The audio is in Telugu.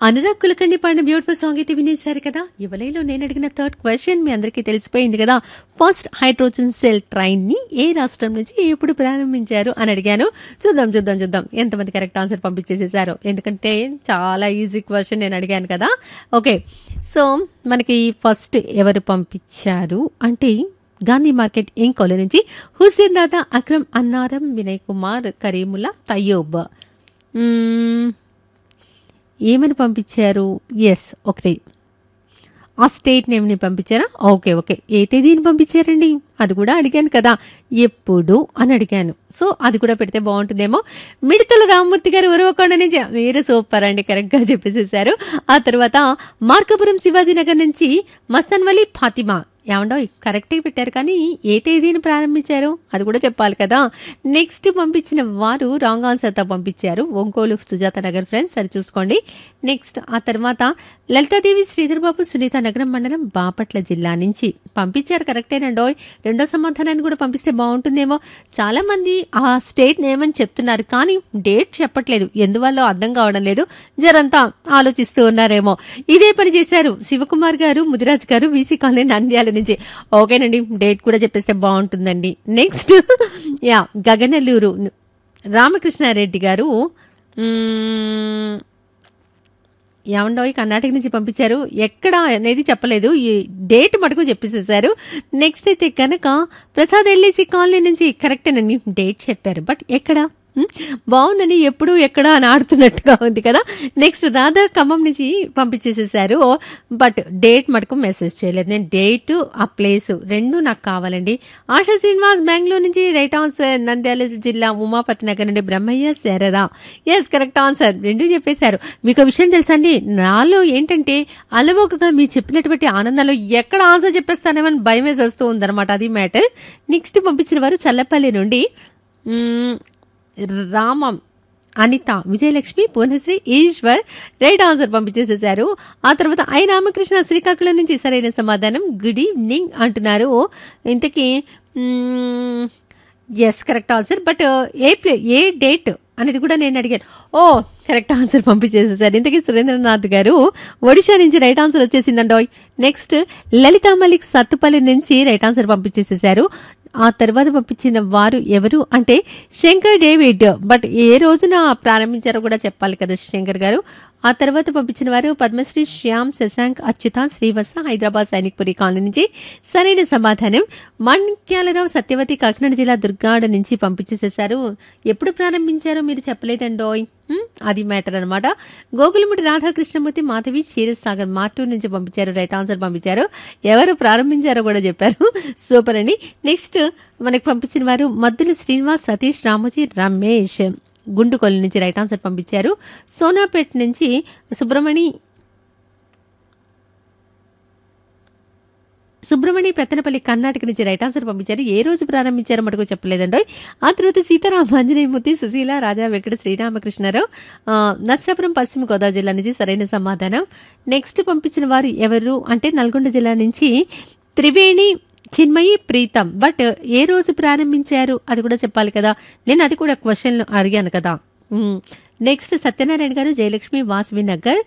అనురాగ్ కులకర్ణి పాడిన బ్యూటిఫుల్ సాంగ్ అయితే వినేశారు కదా యువలైలో నేను అడిగిన థర్డ్ క్వశ్చన్ మీ అందరికీ తెలిసిపోయింది కదా ఫస్ట్ హైడ్రోజన్ సెల్ ట్రైన్ ని ఏ రాష్ట్రం నుంచి ఎప్పుడు ప్రారంభించారు అని అడిగాను చూద్దాం చూద్దాం చూద్దాం ఎంతమంది కరెక్ట్ ఆన్సర్ పంపించేసేసారు ఎందుకంటే చాలా ఈజీ క్వశ్చన్ నేను అడిగాను కదా ఓకే సో మనకి ఫస్ట్ ఎవరు పంపించారు అంటే గాంధీ మార్కెట్ ఏం కాలేజ్ నుంచి హుస్సేన్ దాదా అక్రమ్ అన్నారం వినయ్ కుమార్ కరీముల్లా తయ్యూబ్ మ్మ్, ఏమని పంపించారు ఎస్ ఒకటి ఆ స్టేట్ నేమ్ని పంపించారా ఓకే ఓకే ఏ తేదీని పంపించారండి అది కూడా అడిగాను కదా ఎప్పుడు అని అడిగాను సో అది కూడా పెడితే బాగుంటుందేమో మిడతల రామ్మూర్తి గారు ఉరవకొండ నుంచి మీరు సూపర్ అండి కరెక్ట్గా చెప్పేసేసారు ఆ తర్వాత మార్కపురం శివాజీ నగర్ నుంచి మస్తన్ వలి ఫాతిమా ఏమండో కరెక్ట్గా పెట్టారు కానీ ఏ తేదీని ప్రారంభించారు అది కూడా చెప్పాలి కదా నెక్స్ట్ పంపించిన వారు రాంగ్ ఆన్సర్తో పంపించారు ఒంగోలు సుజాత నగర్ ఫ్రెండ్స్ సరి చూసుకోండి నెక్స్ట్ ఆ తర్వాత లలితాదేవి శ్రీధర్బాబు సునీత నగరం మండలం బాపట్ల జిల్లా నుంచి పంపించారు కరెక్టేనండో రెండో సమాధానాన్ని కూడా పంపిస్తే బాగుంటుందేమో చాలా మంది ఆ స్టేట్ నేమ్ అని చెప్తున్నారు కానీ డేట్ చెప్పట్లేదు ఎందువల్ల అర్థం కావడం లేదు జరంతా ఆలోచిస్తూ ఉన్నారేమో ఇదే పని చేశారు శివకుమార్ గారు ముదిరాజ్ గారు వీసీ కాలనీ నంద్యాల నుంచి ఓకేనండి డేట్ కూడా చెప్పేస్తే బాగుంటుందండి నెక్స్ట్ యా గగనల్లూరు రామకృష్ణారెడ్డి గారు మ్మ్, ఏమండో కర్ణాటక నుంచి పంపించారు ఎక్కడ అనేది చెప్పలేదు ఈ డేట్ మటుకు చెప్పేసేసారు నెక్స్ట్ అయితే కనుక ప్రసాద్ ఎల్ఐసి కాలనీ నుంచి కరెక్టేనండి డేట్ చెప్పారు బట్ ఎక్కడ హ్మ్? బాగుందని ఎప్పుడు ఎక్కడ అని ఆడుతున్నట్టుగా ఉంది కదా నెక్స్ట్ రాధా ఖమ్మం నుంచి పంపించేసేసారు బట్ డేట్ మటుకు మెసేజ్ చేయలేదు నేను డేట్ ఆ ప్లేస్ రెండు నాకు కావాలండి ఆశా శ్రీనివాస్ బెంగళూరు నుంచి రైట్ ఆన్సర్ నంద్యాల జిల్లా ఉమాపతి నగర్ నుండి Brahmaiah Sharada S correct answer రెండు చెప్పేశారు మీకు ఒక విషయం తెలుసా అండి నాలో ఏంటంటే అలవోకగా మీరు చెప్పినటువంటి ఆనందంలో ఎక్కడ ఆన్సర్ చెప్పేస్తానేమని భయం వేసేస్తూ ఉందన్నమాట అది మ్యాటర్ నెక్స్ట్ పంపించిన వారు చల్లపల్లి నుండి మ్మ్, రామం అనిత విజయలక్ష్మి పూర్ణశ్రీ ఈశ్వర్ రైట్ ఆన్సర్ పంపించేసేసారు ఆ తర్వాత ఐ రామకృష్ణ శ్రీకాకుళం నుంచి సరైన సమాధానం గుడ్ ఈవినింగ్ అంటున్నారు ఇంతకీ ఎస్ కరెక్ట్ ఆన్సర్ బట్ ఏ ప్లే ఏ డేట్ అనేది కూడా నేను అడిగాను ఓ కరెక్ట్ ఆన్సర్ పంపించేసేసారు ఇంతకీ సురేంద్రనాథ్ గారు ఒడిషా నుంచి రైట్ ఆన్సర్ వచ్చేసిందండోయ్ నెక్స్ట్ లలితా మలిక్ సత్తుపల్లి నుంచి రైట్ ఆన్సర్ పంపించేసేసారు ఆ తర్వాత పంపించిన వారు ఎవరు అంటే శంకర్ డేవిడ్ బట్ ఏ రోజున ప్రారంభించారో కూడా చెప్పాలి కదా శంకర్ గారు ఆ తర్వాత పంపించిన వారు పద్మశ్రీ శ్యామ్ శశాంక్ అచ్యుత శ్రీవత్స హైదరాబాద్ సైనిక్పురి కాలనీ నుంచి సరైన సమాధానం మణ్క్యాలరావు సత్యవతి కాకినాడ జిల్లా దుర్గాడ నుంచి పంపించేసేసారు ఎప్పుడు ప్రారంభించారో మీరు చెప్పలేదండోయ్ హ్మ్, అది మ్యాటర్ అనమాట గోకులముడి రాధాకృష్ణమూర్తి మాధవి క్షీరసాగర్ మార్టూర్ నుంచి పంపించారు రైట్ ఆన్సర్ పంపించారు ఎవరు ప్రారంభించారో కూడా చెప్పారు సూపర్ అండి నెక్స్ట్ మనకు పంపించిన వారు మద్దుల శ్రీనివాస్ సతీష్ రామోజీ రమేష్ గుండుకొల్లు నుంచి రైట్ ఆన్సర్ పంపించారు సోనాపేట్ నుంచి సుబ్రమణి సుబ్రమణి పెత్తనపల్లి కర్ణాటక నుంచి రైట్ ఆన్సర్ పంపించారు ఏ రోజు ప్రారంభించారో మటుకు చెప్పలేదండో ఆ తర్వాత సీతారామ ఆంజనేయమూర్తి సుశీల రాజా వెంకట శ్రీరామకృష్ణరావు ఆ, నర్సాపురం పశ్చిమ గోదావరి జిల్లా నుంచి సరైన సమాధానం నెక్స్ట్ పంపించిన వారు ఎవరు అంటే నల్గొండ జిల్లా నుంచి త్రివేణి చిన్మయి ప్రీతం బట్ ఏ రోజు ప్రారంభించారు అది కూడా చెప్పాలి కదా నేను అది కూడా క్వశ్చన్ అడిగాను కదా మ్మ్. నెక్స్ట్ సత్యనారాయణ గారు జయలక్ష్మి వాసవి నగర్